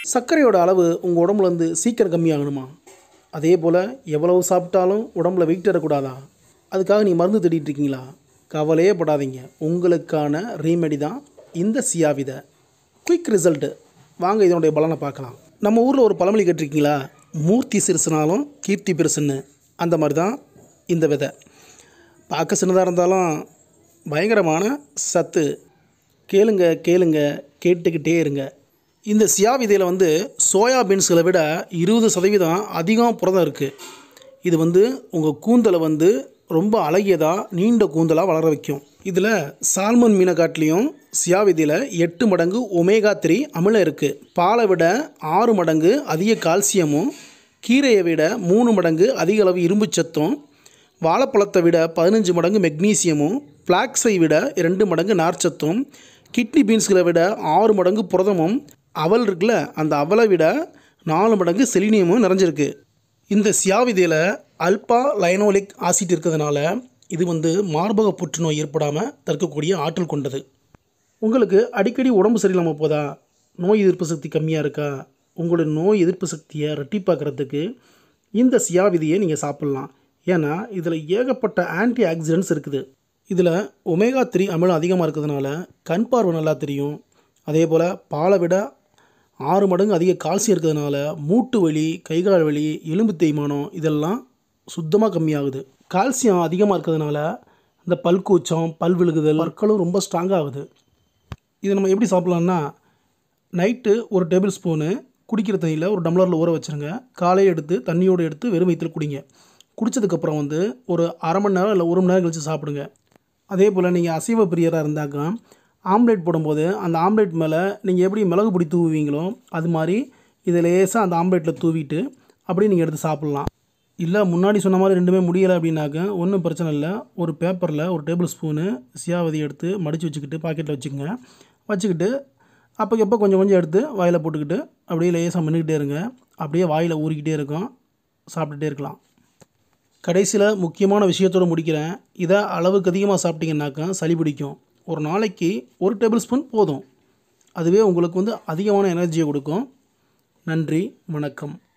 சர்க்கரையோட அளவு உங்கள் உடம்புலேருந்து சீக்கிரம் கம்மியாகணுமா அதே போல் எவ்வளவு சாப்பிட்டாலும் உடம்புல வெயிட் ஏறக்கூடாதா அதுக்காக நீ மருந்து தேடிட்டு இருக்கீங்களா கவலையே படாதீங்க உங்களுக்கான ரீமெடி தான் இந்த சியா விதை குயிக் ரிசல்ட்டு வாங்க இதனுடைய பலனை பார்க்கலாம் நம்ம ஊரில் ஒரு பழமொழி கேட்டிருக்கீங்களா மூர்த்தி சிறுசுனாலும் கீர்த்தி பெருசுன்னு அந்த மாதிரி தான் இந்த விதை பார்க்க சின்னதாக இருந்தாலும் பயங்கரமான சத்து கேளுங்க கேளுங்க கேட்டுக்கிட்டே இருங்க இந்த சியா விதையில் வந்து சோயா பீன்ஸ்களை விட இருபது சதவீதம் அதிகம் புரதம் இருக்குது இது வந்து உங்கள் கூந்தலை வந்து ரொம்ப அழகியதாக நீண்ட கூந்தலாக வளர வைக்கும் இதில் சால்மன் மீனை காட்டிலையும் சியா விதையில் எட்டு மடங்கு ஒமேகா த்ரீ அமிலம் இருக்குது பாலை விட ஆறு மடங்கு அதிக கால்சியமும் கீரையை விட மூணு மடங்கு அதிக அளவு இரும்புச்சத்தும் வாழைப்பழத்தை விட பதினஞ்சு மடங்கு மெக்னீசியமும் ஃப்ளாக்ஸை விட இரண்டு மடங்கு நார்ச்சத்தும் கிட்னி பீன்ஸ்களை விட ஆறு மடங்கு புரதமும் அவல் இருக்குல்ல அந்த அவலை விட நாலு மடங்கு செலினியமும் நிறைஞ்சிருக்கு இந்த சியாவிதையில் அல்பா லைனோலிக் ஆசிட் இருக்கிறதுனால இது வந்து மார்பக புற்றுநோய் ஏற்படாமல் தடுக்கக்கூடிய ஆற்றல் கொண்டது உங்களுக்கு அடிக்கடி உடம்பு சரியில்லாமல் போதா நோய் எதிர்ப்பு சக்தி கம்மியாக இருக்கா உங்களோட நோய் எதிர்ப்பு சக்தியை ரெட்டிப்பாக்கிறதுக்கு இந்த சியா விதியை நீங்கள் சாப்பிட்லாம் ஏன்னா இதில் ஏகப்பட்ட ஆன்டி ஆக்சிடென்ட்ஸ் இருக்குது இதில் ஒமேகா த்ரீ அமிலம் அதிகமாக இருக்கிறதுனால கண் பார்வை நல்லா தெரியும் அதே போல் பாலை விட ஆறு மடங்கு அதிக கால்சியம் இருக்கிறதுனால மூட்டு வலி கைகால் வலி எலும்பு தேய்மானம் இதெல்லாம் சுத்தமாக கம்மியாகுது கால்சியம் அதிகமாக இருக்கிறதுனால இந்த பல்கூச்சம் பல் விழுகுதல் பற்களும் ரொம்ப ஸ்ட்ராங்காகுது இதை நம்ம எப்படி சாப்பிட்லான்னா நைட்டு ஒரு டேபிள் ஸ்பூனு குடிக்கிற தண்ணியில் ஒரு டம்ளரில் ஊற வச்சுருங்க காலையில் எடுத்து தண்ணியோடு எடுத்து வெறும் வயிற்றில் குடிங்க குடித்ததுக்கப்புறம் வந்து ஒரு அரை மணி நேரம் இல்லை ஒரு மணி நேரம் கழித்து சாப்பிடுங்க அதே போல் நீங்கள் அசைவ பிரியராக இருந்தாக்கா ஆம்லேட் போடும்போது அந்த ஆம்லேட் மேலே நீங்கள் எப்படி மிளகு பொடி தூவுவீங்களோ அது மாதிரி இதை லேசாக அந்த ஆம்லேட்டில் தூவிட்டு அப்படியே நீங்கள் எடுத்து சாப்பிட்லாம் இல்லை முன்னாடி சொன்ன மாதிரி ரெண்டுமே முடியலை அப்படின்னாக்க ஒன்றும் பிரச்சனை இல்லை ஒரு பேப்பரில் ஒரு டேபிள் ஸ்பூனு சியாவதி எடுத்து மடித்து வச்சுக்கிட்டு பாக்கெட்டில் வச்சுக்கோங்க வச்சுக்கிட்டு அப்போக்கு எப்போ கொஞ்சம் கொஞ்சம் எடுத்து வாயில் போட்டுக்கிட்டு அப்படியே லேசாக மின்னுக்கிட்டே இருங்க அப்படியே வாயில் ஊறிக்கிட்டே இருக்கும் சாப்பிட்டுட்டே இருக்கலாம் கடைசியில் முக்கியமான விஷயத்தோடு முடிக்கிறேன் இதை அளவுக்கு அதிகமாக சாப்பிட்டீங்கன்னாக்கா சளி பிடிக்கும் ஒரு நாளைக்கு ஒரு டேபிள் ஸ்பூன் போதும் அதுவே உங்களுக்கு வந்து அதிகமான எனர்ஜியை கொடுக்கும் நன்றி வணக்கம்